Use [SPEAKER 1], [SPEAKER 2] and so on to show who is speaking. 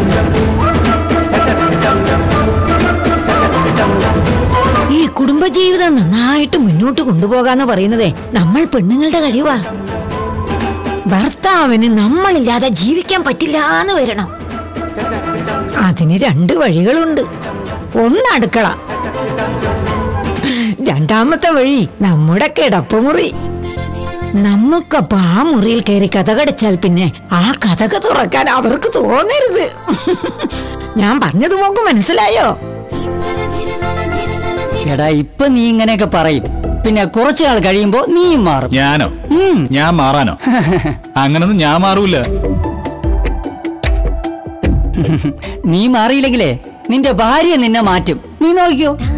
[SPEAKER 1] ഈ കുടുംബജീവിതം നന്നായിട്ട് മുന്നോട്ട് കൊണ്ടുപോകാന്ന് പറയുന്നതേ നമ്മൾ പെണ്ണുങ്ങളുടെ കഴിവാ ഭർത്താവിന് നമ്മളില്ലാതെ ജീവിക്കാൻ പറ്റില്ല എന്ന് വരണം അതിന് രണ്ട് വഴികളുണ്ട് ഒന്ന് അടുക്കള രണ്ടാമത്തെ വഴി നമ്മുടെ കിടപ്പുമുറി നമുക്കപ്പൊ ആ മുറിയിൽ കയറി കഥകടിച്ചാൽ പിന്നെ ആ കഥക തുറക്കാൻ അവർക്ക് തോന്നരുത് ഞാൻ പറഞ്ഞത് മോക്ക് മനസ്സിലായോ
[SPEAKER 2] എടാ ഇപ്പൊ നീ ഇങ്ങനെയൊക്കെ പറയും പിന്നെ കുറച്ചു നാൾ കഴിയുമ്പോ നീയും മാറും
[SPEAKER 3] ഞാനോ
[SPEAKER 2] ഉം.
[SPEAKER 3] ഞാൻ മാറാനോ അങ്ങനൊന്നും ഞാൻ മാറൂല
[SPEAKER 2] നീ മാറിയില്ലെങ്കിലേ നിന്റെ ഭാര്യ നിന്നെ മാറ്റും നീ നോക്കിയോ